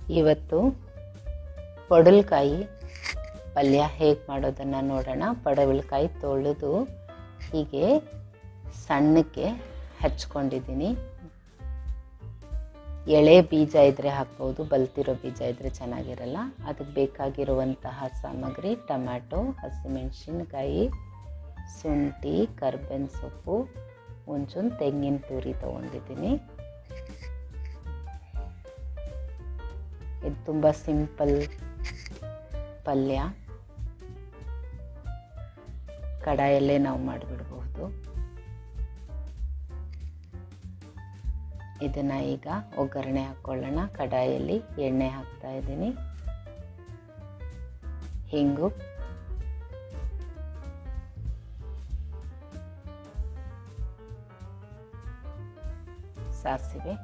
ಇವತ್ತು ಪಡವಲಕಾಯಿ ಪಲ್ಯ ಹೇಗೆ ಮಾಡೋದನ್ನು ನೋಡೋಣ ಪಡವಲಕಾಯಿ ತೊಳೆದು ಹೀಗೆ ಸಣ್ಣಕ್ಕೆ ಹಚ್ಕೊಂಡಿದ್ದೀನಿ ಎಳೆ ಬೀಜ ಇದ್ದರೆ ಹಾಕ್ಬೋದು ಬಲ್ತಿರೋ ಬೀಜ ಇದ್ದರೆ ಚೆನ್ನಾಗಿರಲ್ಲ ಅದಕ್ಕೆ ಬೇಕಾಗಿರುವಂತಹ ಸಾಮಗ್ರಿ ಟೊಮ್ಯಾಟೊ ಹಸಿಮೆಣಸಿನ್ಕಾಯಿ ಶುಂಠಿ ಕರ್ಬೇವಿನ ಸೊಪ್ಪು ಒಂಚೂರು ತೆಂಗಿನ ತುರಿ ತೊಗೊಂಡಿದ್ದೀನಿ ಇದು ತುಂಬ ಸಿಂಪಲ್ ಪಲ್ಯ ಕಡಾಯಲ್ಲೇ ನಾವು ಮಾಡಿಬಿಡ್ಬಹುದು ಇದನ್ನು ಈಗ ಒಗ್ಗರಣೆ ಹಾಕ್ಕೊಳ್ಳೋಣ ಕಡಾಯಲ್ಲಿ ಎಣ್ಣೆ ಹಾಕ್ತಾ ಇದ್ದೀನಿ ಹಿಂಗು ಸಾಸಿವೆ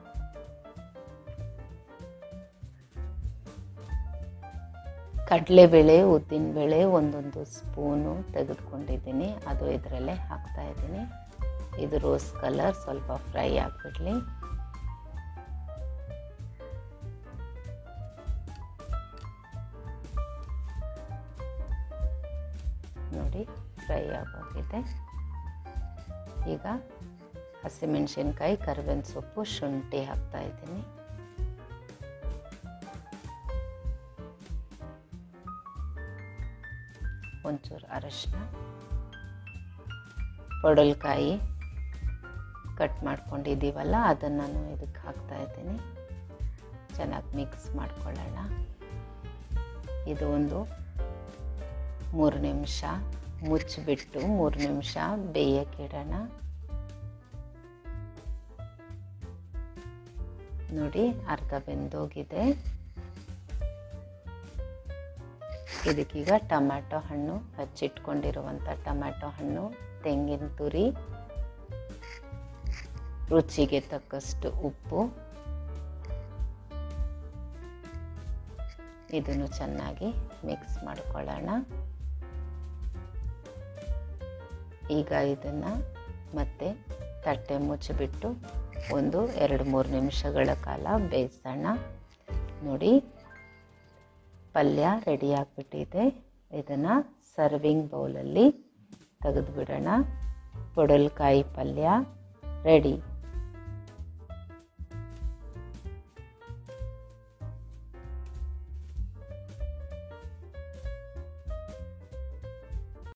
ಕಡಲೆಬೇಳೆ ಉದ್ದಿನಬೇಳೆ ಒಂದೊಂದು ಸ್ಪೂನು ತೆಗೆದುಕೊಂಡಿದ್ದೀನಿ ಅದು ಇದರಲ್ಲೇ ಹಾಕ್ತಾ ಇದ್ದೀನಿ ಇದು ರೋಸ್ ಕಲರ್ ಸ್ವಲ್ಪ ಫ್ರೈ ಆಗಿಬಿಡ್ಲಿ ನೋಡಿ ಫ್ರೈ ಆಗೋಗಿದೆ ಈಗ ಹಸಿಮೆಣಸಿನ್ಕಾಯಿ ಕರಿಬೇವಿನ ಸೊಪ್ಪು ಶುಂಠಿ ಹಾಕ್ತಾ ಇದ್ದೀನಿ ಒಂಚೂರು ಅರಶಿನ ಪೊಡಲ್ಕಾಯಿ ಕಟ್ ಮಾಡ್ಕೊಂಡಿದ್ದೀವಲ್ಲ ಅದನ್ನು ನಾನು ಇದಕ್ಕೆ ಹಾಕ್ತಾ ಇದ್ದೀನಿ ಚೆನ್ನಾಗಿ ಮಿಕ್ಸ್ ಮಾಡ್ಕೊಳ್ಳೋಣ ಇದು ಒಂದು ಮೂರು ನಿಮಿಷ ಮುಚ್ಚಿಬಿಟ್ಟು ಮೂರು ನಿಮಿಷ ಬೇಯಕ್ಕಿಡೋಣ ನೋಡಿ ಅರ್ಧ ಬೆಂದೋಗಿದೆ ಇದಕ್ಕೀಗ ಟೊಮ್ಯಾಟೊ ಹಣ್ಣು ಹಚ್ಚಿಟ್ಕೊಂಡಿರುವಂಥ ಟೊಮ್ಯಾಟೊ ಹಣ್ಣು ತೆಂಗಿನ ತುರಿ ರುಚಿಗೆ ತಕ್ಕಷ್ಟು ಉಪ್ಪು ಇದನ್ನು ಚೆನ್ನಾಗಿ ಮಿಕ್ಸ್ ಮಾಡ್ಕೊಳ್ಳೋಣ ಈಗ ಇದನ್ನು ಮತ್ತೆ ತಟ್ಟೆ ಮುಚ್ಚಿಬಿಟ್ಟು ಒಂದು ಎರಡು ಮೂರು ನಿಮಿಷಗಳ ಕಾಲ ಬೇಯಿಸೋಣ ನೋಡಿ ಪಲ್ಯ ರೆಡಿ ಆಗಿಬಿಟ್ಟಿದೆ ಇದನ್ನು ಸರ್ವಿಂಗ್ ಬೌಲಲ್ಲಿ ತೆಗೆದುಬಿಡೋಣ ಪೊಡಲ್ಕಾಯಿ ಪಲ್ಯ ರೆಡಿ